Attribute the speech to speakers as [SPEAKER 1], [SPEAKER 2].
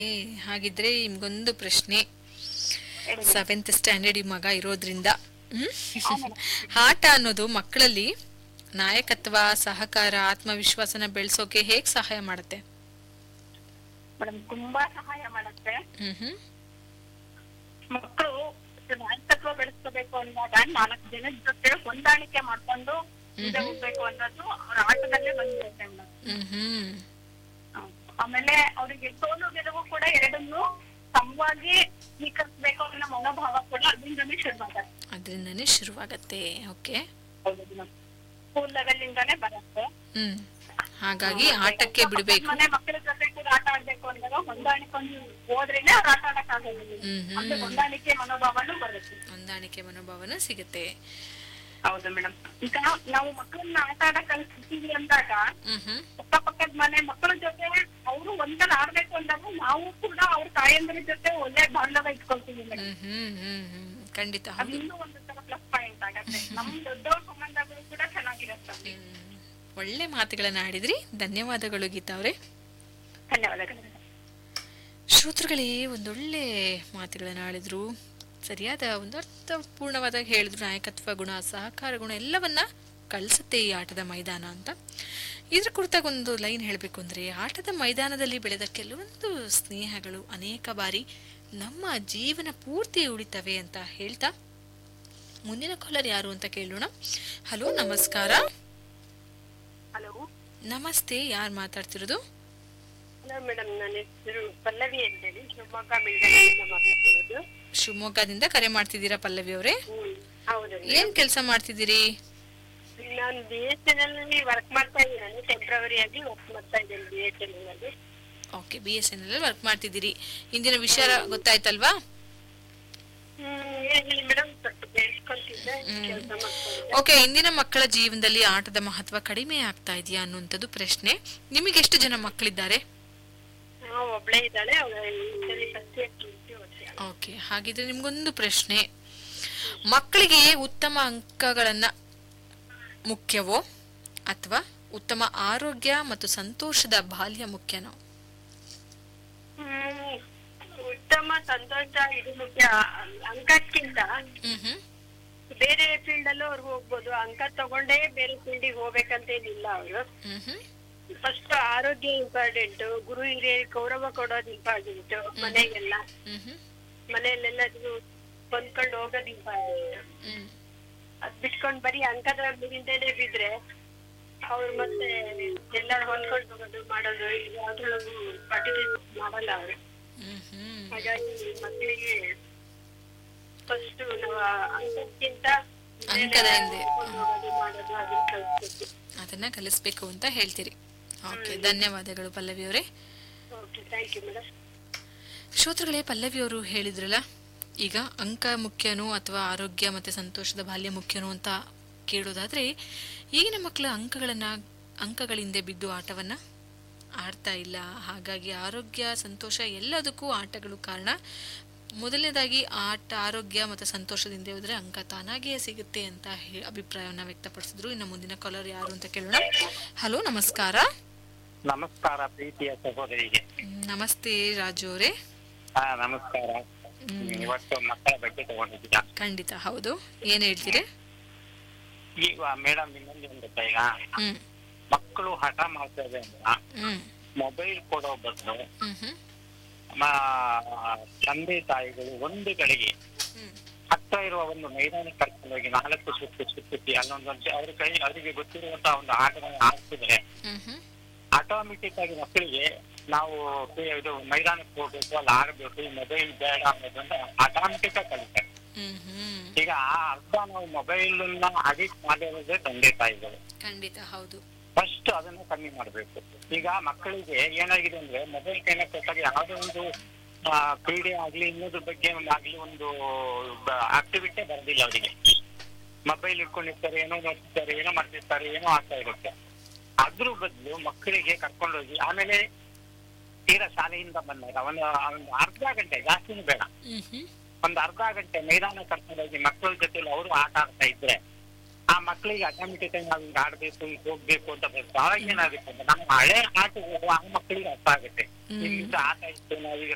[SPEAKER 1] ಏ ಹಾಗಿದ್ರೆ ನಿಮ್ಗೊಂದು ಪ್ರಶ್ನೆ ಸೆವೆಂತ್ ಸ್ಟ್ಯಾಂಡರ್ಡ್ ಈ ಮಗ ಇರೋದ್ರಿಂದ ಹ್ಮ್? ಆಟ ಅನ್ನೋದು ಮಕ್ಕಳಲ್ಲಿ ನಾಯಕತ್ವ ಸಹಕಾರ ಆತ್ಮವಿಶ್ವಾಸನ ಬೆಳೆಸೋಕೆ ಹೇಗ್ ಸಹಾಯ ಮಾಡುತ್ತೆ
[SPEAKER 2] ಮೇಡಮ್ ತುಂಬಾ ಸಹಾಯ ಮಾಡುತ್ತೆ
[SPEAKER 1] ಹ್ಮ್ ಹ್ಮ್
[SPEAKER 2] ಮಕ್ಕಳು ನಾಯಕತ್ವ ಬೆಳೆಸ್ಕೋಬೇಕು ಅಂದಾಗ ನಾಲ್ಕು ಜನದ ಜೊತೆ ಹೊಂದಾಣಿಕೆ ಮಾಡ್ಕೊಂಡು ಮುಂದೆ ಹೋಗ್ಬೇಕು ಅನ್ನೋದು ಅವ್ರ ಆಟದಲ್ಲೇ ಬಂದಿರುತ್ತೆ ಮೇಡಮ್
[SPEAKER 1] ಹ್ಮ್ ಹ್ಮ್
[SPEAKER 2] ಆಮೇಲೆ ಅವರಿಗೆ ಸೋಲು ಗೆಲುವು ಕೂಡ ಎರಡನ್ನು ಸಮವಾಗಿ ಸ್ವೀಕರಿಸಬೇಕು ಅನ್ನೋ ಮನೋಭಾವ ಕೂಡ ಅಲ್ಲಿಂದನೇ ಶುರುವಾಗುತ್ತೆ
[SPEAKER 1] ಅದರಿಂದನೇ ಶುರುವಾಗತ್ತೆ ಓಕೆ
[SPEAKER 2] ಸ್ಕೂಲ್ ಲೆವೆಲ್ ಇಂದಾನೇ ಬರುತ್ತೆ
[SPEAKER 1] ಹ್ಮ್ ಹಾಗಾಗಿ ಆಟಕ್ಕೆ ಬಿಡ್ಬೇಕು
[SPEAKER 2] ಮನೆ ಮಕ್ಕಳ ಜೊತೆ ಕೂಡ ಆಟ ಆಡ್ಬೇಕು ಅಂದಾಗ ಹೊಂದಾಣಿಕೊಂಡು ಹೋದ್ರೇನೆ ಅವ್ರು ಆಟ ಆಡಕ್ ಆಗೋದಿಲ್ಲ
[SPEAKER 1] ಹ್ಮ್ ಹ್ಮ್
[SPEAKER 2] ಅಂದ್ರೆ ಹೊಂದಾಣಿಕೆ ಮನೋಭಾವನೂ ಬರುತ್ತೆ
[SPEAKER 1] ಹೊಂದಾಣಿಕೆ ಮನೋಭಾವನ ಸಿಗುತ್ತೆ
[SPEAKER 2] ಹೌದು ಮೇಡಮ್ ಈಗ ನಾವು ಮಕ್ಕಳನ್ನ ಆಟ ಆಡಕ್ ಕಲಿಸ್ತೀವಿ ಅಂದಾಗ
[SPEAKER 1] ಹ್ಮ್ ಹ್ಮ್
[SPEAKER 2] ಅಕ್ಕಪಕ್ಕದ ಮನೆ ಮಕ್ಕಳ ಜೊತೆ ಅವರು ಒಂದಲ್ಲ ಆಡ್ಬೇಕು ಅಂದಾಗ ನಾವು ಕೂಡ ಅವ್ರ ತಾಯಂದ್ರ ಜೊತೆ ಒಳ್ಳೆ ಬಾಂಧವ ಇಟ್ಕೊಳ್ತೀವಿ ಮೇಡಮ್
[SPEAKER 1] ಹ್ಮ್ ಹ್ಮ್ ಹ್ಮ್ ಹ್ಮ್ ಖಂಡಿತ
[SPEAKER 2] ಅದು
[SPEAKER 1] ಹೌದು
[SPEAKER 2] ಇನ್ನೂ ಒಂದು ತರ ಪ್ಲಸ್ ಪಾಯಿಂಟ್ ಆಗತ್ತೆ ನಮ್ ದೊಡ್ಡವ್ರ ಸಂಬಂಧಗಳು ಕೂಡ ಚೆನ್ನಾಗಿರುತ್ತೆ
[SPEAKER 1] ಹ್ಮ್. ಒಳ್ಳೆ ಮಾತುಗಳನ್ನ ಆಡಿದ್ರಿ ಧನ್ಯವಾದಗಳು ಗೀತಾ ಅವರೇ
[SPEAKER 2] ಧನ್ಯವಾದಗಳು
[SPEAKER 1] ಶ್ರೋತೃಗಳೇ ಒಂದೊಳ್ಳೆ ಮಾತುಗಳನ್ನ ಆಡಿದ್ರು ಸರಿಯಾದ ಒಂದು ಅರ್ಥಪೂರ್ಣವಾದ ಹೇಳಿದ್ರು ನಾಯಕತ್ವ ಗುಣ ಸಹಕಾರ ಗುಣ ಎಲ್ಲವನ್ನ ಕಳಿಸುತ್ತೆ ಈ ಆಟದ ಮೈದಾನ ಅಂತ ಇದ್ರ ಕುರಿತಾಗ ಒಂದು ಲೈನ್ ಹೇಳಬೇಕು ಅಂದ್ರೆ ಆಟದ ಮೈದಾನದಲ್ಲಿ ಬೆಳೆದ ಕೆಲವೊಂದು ಸ್ನೇಹಗಳು ಅನೇಕ ಬಾರಿ ನಮ್ಮ ಜೀವನ ಪೂರ್ತಿ ಉಳಿತವೆ ಅಂತ ಹೇಳ್ತಾ ಮುಂದಿನ ಕಾಲರ್ ಯಾರು ಅಂತ ಕೇಳೋಣ ಹಲೋ ನಮಸ್ಕಾರ
[SPEAKER 2] ಹಲೋ
[SPEAKER 1] ನಮಸ್ತೆ ಯಾರು ಮಾತಾಡ್ತಿರೋದು
[SPEAKER 2] ಹಲೋ ಮೇಡಮ್ ನನ್ನ ಹೆಸರು ಪಲ್ಲವಿ ಅಂತೇಳಿ ಶಿವಮೊಗ್ಗ ಬೆಳಗಾವಿಯಿಂದ ಮಾತಾಡ್ತಿರೋದು
[SPEAKER 1] ಶಿವಮೊಗ್ಗದಿಂದ ಕರೆ ಮಾಡ್ತಿದ್ದೀರಾ ಪಲ್ಲವಿ ಅವರೇ
[SPEAKER 2] ಹ್ಮ್ ಹೌದು
[SPEAKER 1] ಏನ್ ಕೆಲಸ ಮಾಡ್ತಿದ್ದೀರಿ
[SPEAKER 2] ನಾನು ಬಿ ಎಸ್ ಎನ್ ಎಲ್ ಅಲ್ಲಿ ವರ್ಕ್ ಮಾಡ್ತಾ ಇದ್ದೀನಿ ಟೆಂಪ್ರವರಿ ಆಗಿ ವರ್ಕ್ ಮಾಡ್ತಾ ಇದ್ದೀನಿ ಬಿ ಎಸ್ ಎನ್ ಎಲ್ ಅಲ್ಲಿ
[SPEAKER 1] okay B S N L work ಮಾಡ್ತಿದ್ದೀರಿ ಇಂದಿನ ವಿಷಯ ಗೊತ್ತಾಯ್ತಲ್ವಾ
[SPEAKER 2] ಹ್ಮ್ ಹೇಳಿ ಮೇಡಮ್ ಸ್ವಲ್ಪ ಕೇಳಿಸ್ಕೊಂತಿದ್ದೆ ಕೆಲಸ ಮಾಡ್ಕೊಂಡಿದ್ದೆ
[SPEAKER 1] ಓಕೆ ಇಂದಿನ ಮಕ್ಕಳ ಜೀವನದಲ್ಲಿ ಆಟದ ಮಹತ್ವ ಕಡಿಮೆ ಆಗ್ತಾ ಇದೆಯಾ ಅನ್ನುವಂಥದ್ದು ಪ್ರಶ್ನೆ ನಿಮಗೆ ಎಷ್ಟು ಜನ ಮಕ್ಕಳಿದ್ದಾರೆ
[SPEAKER 2] ಹಾ ಒಬ್ಳೆ ಇದ್ದಾಳೆ ಅವಳ ಈ ಸರಿ ಫಸ್ಟ್ ಇಯರ್ ಟ್ವೆಂಟಿ ವರ್ಷ
[SPEAKER 1] ಓಕೆ ಹಾಗಿದ್ರೆ ನಿಮ್ಗೊಂದು ಪ್ರಶ್ನೆ ಮಕ್ಕಳಿಗೆ ಉತ್ತಮ ಅಂಕಗಳನ್ನ ಮುಖ್ಯವೋ ಅಥವಾ ಉತ್ತಮ ಆರೋಗ್ಯ ಮತ್ತು ಸಂತೋಷದ ಬಾಲ್ಯ ಮುಖ್ಯನೋ
[SPEAKER 2] ಹ್ಮ್ ಉತ್ತಮ ಸಂತೋಷ ಇದು ಮುಖ್ಯ ಅಂಕಕ್ಕಿಂತ
[SPEAKER 1] ಹ್ಮ್ ಹ್ಮ್
[SPEAKER 2] ಬೇರೆ ಫೀಲ್ಡ್ ಅಲ್ಲೂ ಅವ್ರು ಹೋಗ್ಬೋದು ಅಂಕ ತಗೊಂಡೇ ಬೇರೆ ಫೀಲ್ಡಿಗೆ ಹೋಗ್ಬೇಕಂತೇನಿಲ್ಲ ಅವರು
[SPEAKER 1] ಹ್ಮ್ ಹ್ಮ್
[SPEAKER 2] ಫಸ್ಟ್ ಆರೋಗ್ಯ ಇಂಪಾರ್ಟೆಂಟ್ ಗುರು ಹಿರಿಯರಿಗೆ ಗೌರವ ಕೊಡೋದು ಇಂಪಾರ್ಟೆಂಟ್ ಮನೆಗೆಲ್ಲ
[SPEAKER 1] ಹ್ಮ್ ಹ್ಮ್
[SPEAKER 2] ಮನೆಯಲ್ಲೆಲ್ಲರಿಗೂ ಹೊಂದ್ಕೊಂಡು ಹೋಗೋದು ಇಂಪಾರ್ಟೆಂಟ್
[SPEAKER 1] ಹ್ಮ್
[SPEAKER 2] ಅದ್ ಬಿಟ್ಕೊಂಡ್ ಬರೀ ಅಂಕದ ಹಿಂದೆನೆ ಬಿದ್ರೆ ಅವ್ರು ಮತ್ತೆ ಎಲ್ಲರೂ ಹೊಂದ್ಕೊಂಡು ಹೋಗೋದು ಮಾಡೋದು ಯಾವ್ದ್ರೊಳಗೂ ಪಾರ್ಟಿಸಿಪೇಟ್ ಮಾಡಲ್ಲ ಅವರು
[SPEAKER 1] ಹ್ಮ್ ಹ್ಮ್
[SPEAKER 2] ಹಾಗಾಗಿ ಮಕ್ಕಳಿಗೆ ಫಸ್ಟ್ ನಾವು ಅಂಕಕ್ಕಿಂತ
[SPEAKER 1] ಅಂಕದ ಹಿಂದೆ.
[SPEAKER 2] ಹೊಂದ್ಕೊಂಡು ಹೋಗೋದು ಮಾಡೋದು ಅದನ್ನ ಕಲಿಸ್ಬೇಕು
[SPEAKER 1] ಅದನ್ನ ಕಲಿಸ್ಬೇಕು ಅಂತ ಹೇಳ್ತೀರಿ ಓಕೆ ಧನ್ಯವಾದಗಳು ಪಲ್ಲವಿ ಅವರೇ
[SPEAKER 2] ಓಕೆ ಥ್ಯಾಂಕ್ ಯು ಮೇಡಮ್
[SPEAKER 1] ಶ್ರೋತೃಗಳೇ ಪಲ್ಲವಿ ಅವರು ಹೇಳಿದ್ರಲ್ಲ ಈಗ ಅಂಕ ಮುಖ್ಯನೋ ಅಥವಾ ಆರೋಗ್ಯ ಮತ್ತೆ ಸಂತೋಷದ ಬಾಲ್ಯ ಮುಖ್ಯನೋ ಅಂತ ಕೇಳೋದಾದ್ರೆ ಈಗಿನ ಮಕ್ಕಳ ಅಂಕಗಳನ್ನ ಅಂಕಗಳಿಂದ ಬಿದ್ದು ಆಟವನ್ನ ಆಡ್ತಾ ಇಲ್ಲ ಹಾಗಾಗಿ ಆರೋಗ್ಯ ಸಂತೋಷ ಎಲ್ಲದಕ್ಕೂ ಆಟಗಳು ಕಾರಣ ಮೊದಲನೇದಾಗಿ ಆಟ ಆರೋಗ್ಯ ಮತ್ತು ಸಂತೋಷದಿಂದ ಹೋದ್ರೆ ಅಂಕ ತಾನಾಗಿಯೇ ಸಿಗುತ್ತೆ ಅಂತ ಹೇ- ಅಭಿಪ್ರಾಯವನ್ನ ವ್ಯಕ್ತಪಡಿಸಿದ್ರು ಇನ್ನು ಮುಂದಿನ ಕಾಲರ್ ಯಾರು ಅಂತ ಕೇಳೋಣ ಹಲೋ ನಮಸ್ಕಾರ
[SPEAKER 3] ನಮಸ್ಕಾರ ಪ್ರೀತಿಯ ಸಹೋದರಿಗೆ
[SPEAKER 1] ಹ್ಮ್, ನಮಸ್ತೆ ರಾಜು ಅವರೇ
[SPEAKER 3] ಹಾ ನಮಸ್ಕಾರ ಇವತ್ತು ಮಕ್ಕಳ ಬಗ್ಗೆ ತಗೊಂಡಿದ್ದೀರಾ
[SPEAKER 1] ಖಂಡಿತ ಹೌದು ಏನ್ ಹೇಳ್ತೀರಿ
[SPEAKER 3] ಈಗ ಮೇಡಮ್ ಇನ್ನೊಂದು ಏನ್ ಗೊತ್ತಾ ಈಗ
[SPEAKER 1] ಹ್ಮ್
[SPEAKER 3] ಮಕ್ಕಳು ಹಠ ಮಾಡ್ತೇವೆ ಅಂದ್ರ
[SPEAKER 1] ಹ್ಮ್
[SPEAKER 3] ಮೊಬೈಲ್ ಕೊಡೋ ಬದಲು
[SPEAKER 1] ಹ್ಮ್ ಹ್ಮ್
[SPEAKER 3] ತಂದೆ ತಾಯಿಗಳು ಒಂದು ಕಡೆಗೆ
[SPEAKER 1] ಹ್ಮ್
[SPEAKER 3] ಹತ್ರ ಇರುವ ಒಂದು ಮೈದಾನಕ್ಕೆ ಕರ್ಕೊಂಡು ಹೋಗಿ ನಾಲ್ಕು ಸುತ್ತು ಸುತ್ತಿಸಿ ಅಲ್ಲೊಂದೊಂದು ಅವ್ರ ಕೈ ಅವರಿಗೆ ಗೊತ್ತಿರುವಂತಹ ಒಂದು ಆಟಗಳನ್ನ ಆಡ್ತಿದ್ರೆ
[SPEAKER 1] ಹ್ಮ್ ಹ್ಮ್
[SPEAKER 3] ಆಟೋಮೆಟಿಕ್ ಆಗಿ ಮಕ್ಕಳಿಗೆ ನಾವು ಇದು ಮೈದಾನಕ್ಕೆ ಹೋಗ್ಬೇಕು ಅಲ್ಲಿ ಆಡ್ಬೇಕು ಈ ಮೊಬೈಲ್ ಬೇಡ ಅನ್ನೋದನ್ನ ಆಟೋಮೆಟಿಕ್ ಆಗಿ ಕಲಿತಾರೆ
[SPEAKER 1] ಹ್ಮ್ ಹ್ಮ್
[SPEAKER 3] ಈಗ ಆ ಅರ್ಧ ನಾವು ಮೊಬೈಲ್ ಅಡಿಕ್ಟ್ ಮಾಡಿರೋದೇ ತಂದೆ ತಾಯಿಗಳು
[SPEAKER 1] ಖಂಡಿತ ಹೌದು
[SPEAKER 3] ಫಸ್ಟ್ ಅದನ್ನ ಕಮ್ಮಿ ಮಾಡ್ಬೇಕು ಈಗ ಮಕ್ಕಳಿಗೆ ಏನಾಗಿದೆ ಅಂದ್ರೆ ಮೊಬೈಲ್ ಕೈನ ಕೊಟ್ಟಾಗ ಯಾವುದೋ ಒಂದು ಆ, ಕ್ರೀಡೆ ಆಗ್ಲಿ ಇನ್ನೊಂದ್ರ ಬಗ್ಗೆ ಒಂದು ಆಗ್ಲಿ ಒಂದು ಆಕ್ಟಿವಿಟಿ ಬರೋದಿಲ್ಲ ಅವರಿಗೆ ಮೊಬೈಲ್ ಇಟ್ಕೊಂಡಿರ್ತಾರೆ ಏನೋ ನೋಡ್ತಿರ್ತಾರೆ ಏನೋ ಮಾಡ್ತಿರ್ತಾರೆ ಏನೋ ಆಗ್ತಾ ಇರುತ್ತೆ ಅದ್ರ ಬದಲು ಮಕ್ಕಳಿಗೆ ಕರ್ಕೊಂಡೋಗಿ ಆಮೇಲೆ ತೀರಾ ಶಾಲೆಯಿಂದ ಬಂದಾಗ ಒಂದು ಒಂದು ಅರ್ಧ ಗಂಟೆ ಜಾಸ್ತಿನೂ ಬೇಡ
[SPEAKER 1] ಹ್ಮ್ ಹ್ಮ್
[SPEAKER 3] ಒಂದ್ ಅರ್ಧ ಗಂಟೆ ಮೈದಾನ ಕರ್ಕೊಂಡೋಗಿ ಮಕ್ಕಳ ಜೊತೆಲಿ ಅವರು ಆಟ ಆಡ್ತಾ ಇದ್ರೆ ಆ ಮಕ್ಕಳಿಗೆ ಆಟೋಮೆಟಿಕ್ ಆಗಿ ನಾವು ಹಿಂಗ್ ಆಡ್ಬೇಕು ಹಿಂಗ್ ಹೋಗ್ಬೇಕು ಅಂತ ಬರುತ್ತೆ ಅವಾಗ ಏನಾಗುತ್ತೆ ಅಂದ್ರೆ ನಮ್ಮ ಹಳೆ ಆಟಗಳು ಆ ಮಕ್ಕಳಿಗೆ ಅರ್ಥ ಆಗುತ್ತೆ
[SPEAKER 1] ಹ್ಮ್.
[SPEAKER 3] ಇಲ್ಲಿಂದ ಆಟ ಇತ್ತು ನಾವೀಗ